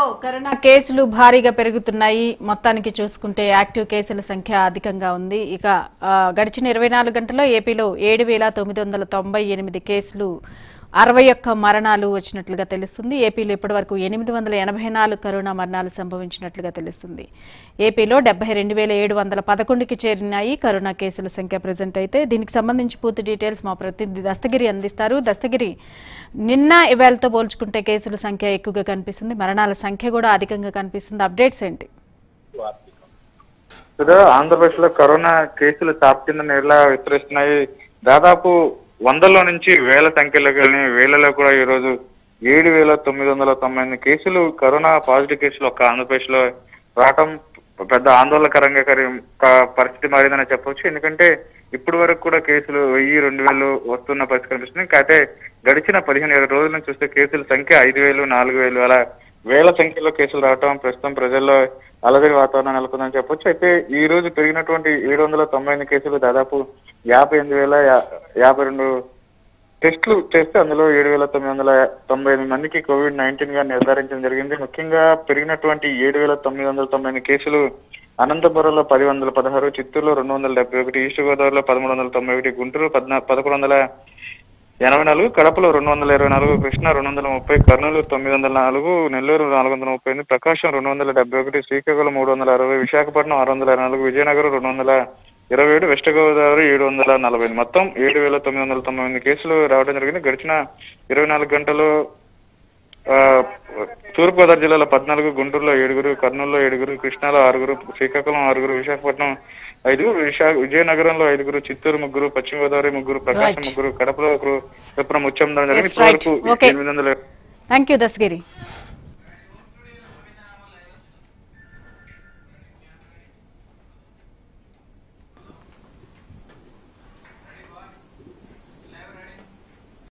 Corona కేసులు భారీగా పెరుగుతున్నాయి మొత్తానికి చూసుకుంటే యాక్టివ్ కేసుల సంఖ్య అధికంగా ఉంది ఇక ఆ, గడిచిన ఇరవై నాలుగు గంటల్లో ఏపీలో ఏడు వేల తొమ్మిది వందల తొంభై ఎనిమిది కేసులు అరవై ఒక్క మరణాలు వచ్చినట్లుగా తెలుస్తుంది ఏపీలో ఇప్పటివరకు ఎనిమిది వందల ఎనభై నాలుగు కరోనా మరణాలు సంభవించినట్లుగా తెలుస్తుంది ఏపీలో డెబ్బై రెండు వేల ఏడు వందల పదకొండుకి చేరినాయి కరోనా కేసుల సంఖ్య ప్రజెంట్ అయితే దీనికి సంబంధించి పూర్తి డీటెయిల్స్ మా ప్రతినిధి దస్తగిరి అందిస్తారు దస్తగిరి నిన్న ఇవాళతో పోల్చుకుంటే కేసుల సంఖ్య ఎక్కువగా కనిపిస్తుంది మరణాల సంఖ్య కూడా అధికంగా కనిపిస్తుంది అప్డేట్స్ ఏంటి సుధా ఆంధ్రప్రదేశ్ లో కరోనా కేసులు టాప్ కింద ఎలా విస్తరిస్తున్నాయి దాదాపు వందల్లో నుంచి వేల సంఖ్యలోకి వెళ్ళి వేలలో కూడా ఈ రోజు ఏడు వేల తొమ్మిది వందల తొంభై ఎనిమిది కేసులు కరోనా పాజిటివ్ కేసులు ఒక ఆంధ్రప్రదేశ్ లో రావటం పెద్ద ఆందోళనకరంగా కరి- ప- పరిస్థితి మారిందని చెప్పొచ్చు ఎందుకంటే ఇప్పటి వరకు కూడా కేసులు వెయ్యి రెండు వేలు వస్తున్న పరిస్థితి కనిపిస్తుంది అయితే గడిచిన పదిహేను ఇరవై రోజుల నుంచి చూస్తే కేసుల సంఖ్య ఐదు వేలు నాలుగు వేలు అలా వేల సంఖ్యలో కేసులు రావటం ప్రస్తుతం ప్రజల్లో అలజడి వాతావరణం నెలకొందని చెప్పొచ్చు అయితే ఈ రోజు పెరిగినటువంటి ఏడు వందల తొంభై ఎనిమిది కేసులు దాదాపు యాభై ఎనిమిది వేల యా- యాభై రెండు టెస్టులు చేస్తే అందులో ఏడు వేల తొమ్మిది వందల తొంభై ఎనిమిది మందికి కోవిడ్ నైన్టీన్ గా నిర్ధారించడం జరిగింది ముఖ్యంగా పెరిగినటువంటి ఏడు వేల తొమ్మిది వందల తొంభై ఎనిమిది కేసులు అనంతపురంలో పది వందల పదహారు చిత్తూరులో రెండు వందల డెబ్బై ఒకటి ఈస్ట్ గోదావరిలో పదమూడు వందల తొంభై ఒకటి గుంటూరు పద్నా పదకొండు వందల ఎనభై నాలుగు కడపలో రెండు వందల ఇరవై నాలుగు కృష్ణా రెండు వందల ముప్పై కర్నూలు తొమ్మిది వందల నాలుగు నెల్లూరు నాలుగు వందల ముప్పై ఎనిమిది ప్రకాశం రెండు వందల డెబ్బై ఒకటి శ్రీకాకుళం మూడు వందల అరవై విశాఖపట్నం ఆరు వందల ఇరవై నాలుగు విజయనగరం రెండు వందల ఇరవై ఏడు వెస్ట్ గోదావరి ఏడు వందల నలభై ఎనిమిది మొత్తం ఏడు వేల తొమ్మిది వందల తొంభై ఎనిమిది కేసులు రావడం జరిగింది గడిచిన ఇరవై నాలుగు గంటలు ఆ, తూర్పుగోదావరి జిల్లాలో పద్నాలుగు గుంటూరులో ఏడుగురు కర్నూలులో ఏడుగురు కృష్ణాలో ఆరుగురు శ్రీకాకుళం ఆరుగురు విశాఖపట్నం ఐదుగురు విశా విజయనగరంలో ఐదుగురు చిత్తూరు ముగ్గురు పశ్చిమ గోదావరి ముగ్గురు ప్రకాశం Right. ముగ్గురు కడపలో ఒకరు విప్రం ముత్యం జరిగింది Yes, right. ఇప్పటివరకు Okay. ఎనిమిది వందల థ్యాంక్ యూ దస్తగిరి